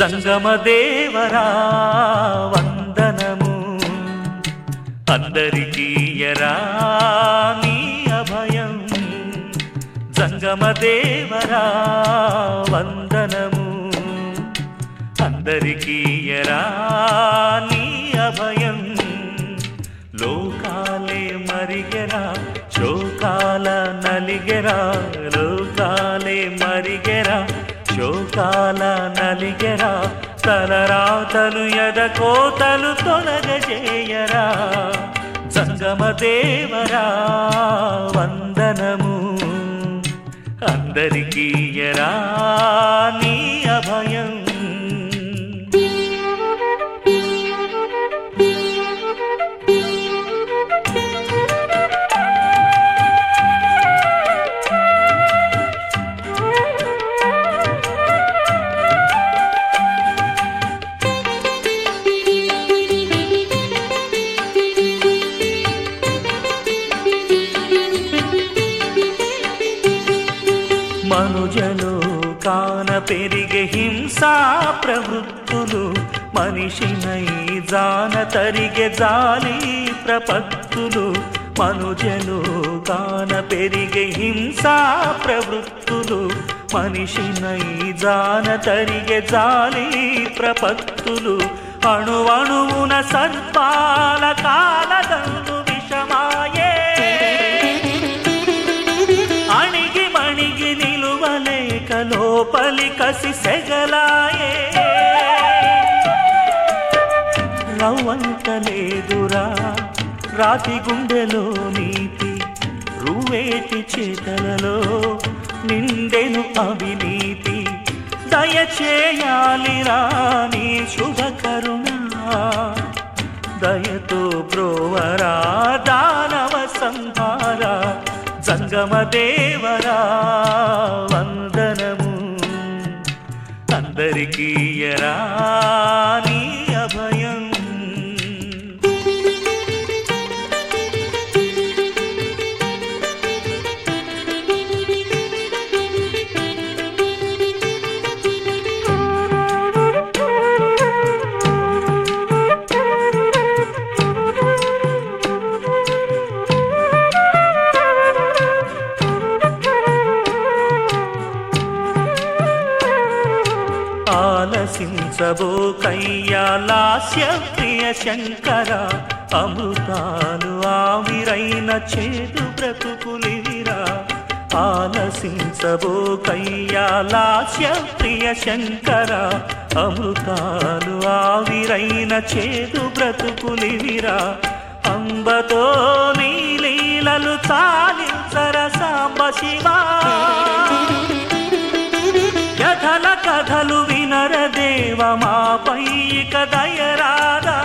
జంగమ దేవరా వందనము అందరికీ ఎరా నీ అభయం జంగమ దేవరా వందనము అందరికీ ఎరా నీ అభయం లోకాలే మరిగెరా శోకాల నలిగెరా లోకాలే మరిగెరా శోకాల నలిగెరా తలరాతలు ఎదకోతలు తొలగజేయరా జంగమ దేవరా వందనము అందరికీ ఎరా నీ అభయం మనుజలో కాన పెరిగే హింసా ప్రవృత్తులు మనిషినై జాన తరిగే జాలి ప్రపత్తులు మనుజలో కాన పెరిగే హింసా ప్రవృత్తులు మనిషినై జాన తరిగే జాలి ప్రపత్తులు అణువణువున సర్పాల కాలదన్ను విషమాయే అణిగి మణిగి నిలువలేక లోపలి కసి సెగలాయే రవ్వంతలేదురా రాతి గుండెలో నీతి రువేటి చేతలలో నిండెను అవినీతి దయచేయాలిరా నీ శుభ కరుణ దయతో బ్రోవరా దానవ సంహార జంగమ దేవరా వందనము అందరికీ ఎరా నీ అభయం ఆలసించబో కయ్యాలాస్య ప్రియ శంకర అమృతాలు ఆవిరైన చేదు బ్రతుకులివిరా ఆలసించబో కయ్యాలాస్య ప్రియ శంకర అమృతాలు ఆవిరైన చేదు బ్రతుకులివిరా అంబతో నీలీలలు చాలించర సాంబ శివా కథల కథలు వినర దేవ మాపై ఇక దయరాదా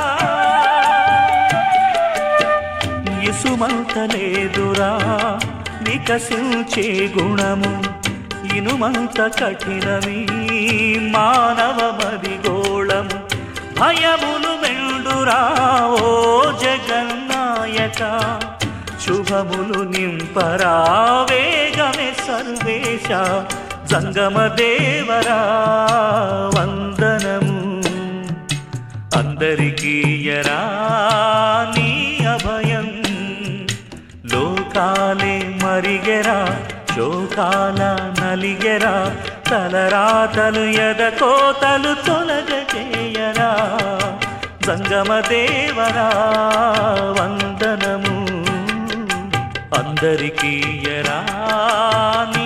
ఇసుమంత లేదురా వికసించే గుణము ఇనుమంత కఠినమి మానవ మదిగోళము భయములు మెండురా ఓ జగన్నాయక శుభములు నింపరా వేగమే సర్వేశ జంగమ దేవరా వందనము అందరికీ ఎరా నీ అభయం లోకాలే మరిగెరా శోకాల నలిగెరా తలరాతలు ఎదకోతలు తొలగజేయరా జంగమ దేవరా వందనము అందరికీ ఎరా నీ